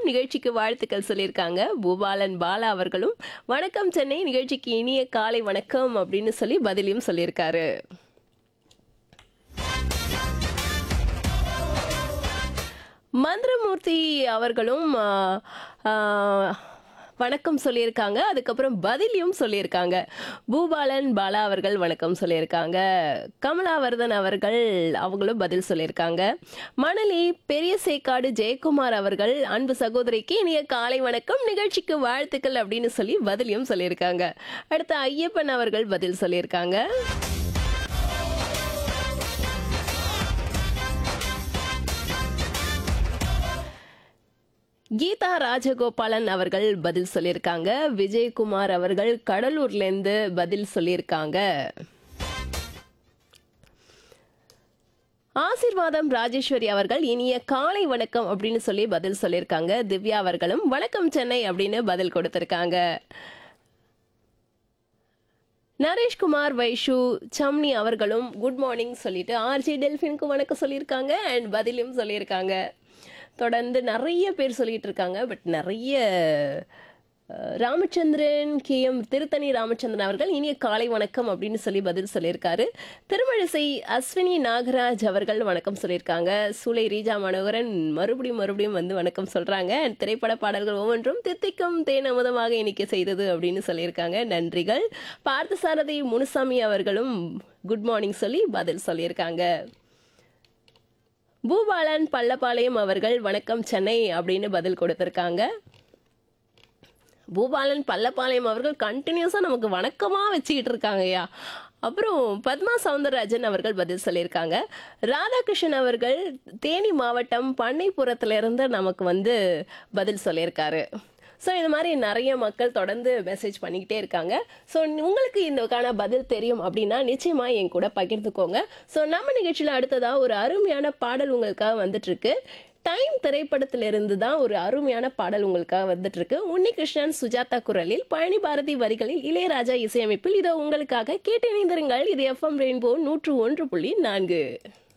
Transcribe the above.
வணக்கம் நிகழ்ச்சிக்கு வாழ்த்துக்கள் சொல்லியிருக்காங்க பூபாலன் பாலா அவர்களும் வணக்கம் சென்னை நிகழ்ச்சிக்கு இனிய காலை வணக்கம் அப்படின்னு சொல்லி பதிலையும் சொல்லியிருக்காரு மந்திரமூர்த்தி அவர்களும் ஆ, ஆ, வணக்கம் சொல்லியிருக்காங்க அதுக்கப்புறம் பதிலையும் சொல்லியிருக்காங்க பூபாலன் பாலா அவர்கள் வணக்கம் சொல்லியிருக்காங்க கமலாவர்தன் அவர்கள் அவங்களும் பதில் சொல்லியிருக்காங்க மணலி பெரிய சேக்காடு ஜெயக்குமார் அவர்கள் அன்பு சகோதரிக்கு இனிய காலை வணக்கம் நிகழ்ச்சிக்கு வாழ்த்துக்கள் அப்படின்னு சொல்லி பதிலையும் சொல்லியிருக்காங்க அடுத்து ஐயப்பன் அவர்கள் பதில் சொல்லியிருக்காங்க கீதா ராஜகோபாலன் அவர்கள் பதில் சொல்லியிருக்காங்க விஜயகுமார் அவர்கள் கடலூர்லேருந்து பதில் சொல்லியிருக்காங்க ஆசிர்வாதம் ராஜேஸ்வரி அவர்கள் இனிய காலை வணக்கம் அப்படின்னு சொல்லி பதில் சொல்லியிருக்காங்க திவ்யா அவர்களும் வணக்கம் சென்னை அப்படின்னு பதில் கொடுத்திருக்காங்க நரேஷ்குமார் வைஷு சம்னி அவர்களும் குட் மார்னிங் சொல்லிட்டு ஆர்ஜி டெல்ஃபினுக்கு வணக்கம் சொல்லியிருக்காங்க அண்ட் பதிலும் சொல்லியிருக்காங்க தொடர்ந்து நிறைய பேர் சொல்லிட்டு இருக்காங்க பட் நிறைய அஹ், ராமச்சந்திரன் கே எம் திருத்தணி ராமச்சந்திரன் அவர்கள் இனிய காலை வணக்கம் அப்படின்னு சொல்லி பதில் சொல்லியிருக்காரு திருமழிசை அஸ்வினி நாகராஜ் அவர்கள் வணக்கம் சொல்லியிருக்காங்க சூலை ரீஜா மனோகரன் மறுபடியும் மறுபடியும் வந்து வணக்கம் சொல்றாங்க And திரைப்பட பாடல்கள் ஒவ்வொன்றும் தித்திக்கும் தேன் அமுதமாக இனிக்க செய்தது அப்படின்னு சொல்லியிருக்காங்க நன்றிகள் பார்த்தசாரதி முனுசாமி அவர்களும் குட் மார்னிங் சொல்லி பதில் சொல்லியிருக்காங்க பூபாலன் பள்ளப்பாளையம் அவர்கள் வணக்கம் சென்னை அப்படின்னு பதில் கொடுத்திருக்காங்க பூபாலன் பள்ளப்பாளையம் அவர்கள் கண்டினியூஸாக நமக்கு வணக்கமாக வச்சுக்கிட்டு இருக்காங்கய்யா அப்புறம் பத்மா சவுந்தரராஜன் அவர்கள் பதில் சொல்லியிருக்காங்க ராதாகிருஷ்ணன் அவர்கள் தேனி மாவட்டம் பண்ணைப்புறத்திலிருந்து நமக்கு வந்து பதில் சொல்லியிருக்காரு ஸோ இந்த மாதிரி நிறைய மக்கள் தொடர்ந்து மெசேஜ் பண்ணிக்கிட்டே இருக்காங்க ஸோ உங்களுக்கு இதுக்கான பதில் தெரியும் அப்படின்னா நிச்சயமா என் கூட பகிர்ந்துக்கோங்க ஸோ நம்ம நிகழ்ச்சியில் அடுத்ததாக ஒரு அருமையான பாடல் உங்களுக்காக வந்துட்டு இருக்கு டைம் திரைப்படத்திலிருந்து தான் ஒரு அருமையான பாடல் உங்களுக்காக வந்துட்டு இருக்கு உன்னிகிருஷ்ணன் சுஜாதா குரலில் பழனி பாரதி வரிகளில் இளையராஜா இசையமைப்பில் இதோ உங்களுக்காக கேட்டு இணைந்திருங்கள் இது எஃப்எம் ரெயின்போ நூற்று ஒன்று புள்ளி நான்கு